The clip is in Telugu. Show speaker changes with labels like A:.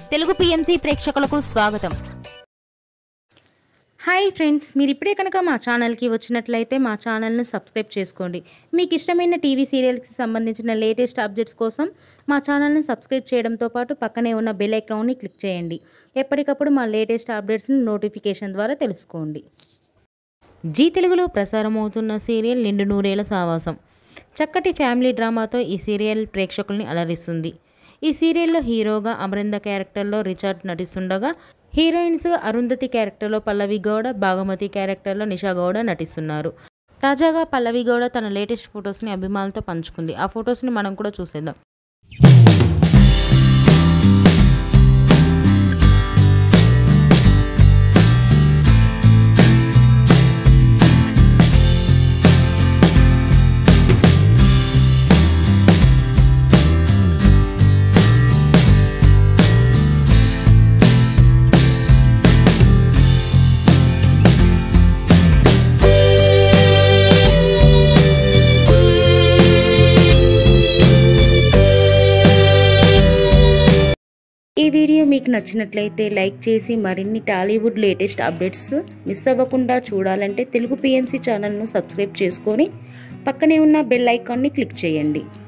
A: తెలుగు పిఎంసి ప్రేక్షకులకు స్వాగతం
B: హాయ్ ఫ్రెండ్స్ మీరు ఇప్పుడే కనుక మా ఛానల్కి వచ్చినట్లయితే మా ఛానల్ని సబ్స్క్రైబ్ చేసుకోండి మీకు ఇష్టమైన టీవీ సీరియల్కి సంబంధించిన లేటెస్ట్ అప్డేట్స్ కోసం మా ఛానల్ని సబ్స్క్రైబ్ చేయడంతో పాటు పక్కనే ఉన్న బెల్ ఐకాన్ని క్లిక్ చేయండి ఎప్పటికప్పుడు మా లేటెస్ట్ అప్డేట్స్ని నోటిఫికేషన్ ద్వారా తెలుసుకోండి జీ తెలుగులో ప్రసారం అవుతున్న సీరియల్ నిండు నూరేళ్ల సావాసం చక్కటి ఫ్యామిలీ డ్రామాతో ఈ సీరియల్ ప్రేక్షకుల్ని అలరిస్తుంది ఈ సీరియల్లో హీరోగా అమరింద క్యారెక్టర్లో రిచార్డ్ నటిస్తుండగా హీరోయిన్స్ అరుంధతి క్యారెక్టర్లో పల్లవి గౌడ భాగమతి క్యారెక్టర్లో నిషా గౌడ నటిస్తున్నారు తాజాగా పల్లవి గౌడ తన లేటెస్ట్ ఫొటోస్ని అభిమానులతో పంచుకుంది ఆ ఫొటోస్ని మనం కూడా చూసేద్దాం ఈ వీడియో మీకు నచ్చినట్లయితే లైక్ చేసి మరిన్ని టాలీవుడ్ లేటెస్ట్ అప్డేట్స్ మిస్ అవ్వకుండా చూడాలంటే తెలుగు పిఎంసి ఛానల్ను సబ్స్క్రైబ్ చేసుకొని పక్కనే ఉన్న బెల్ ఐకాన్ని క్లిక్ చేయండి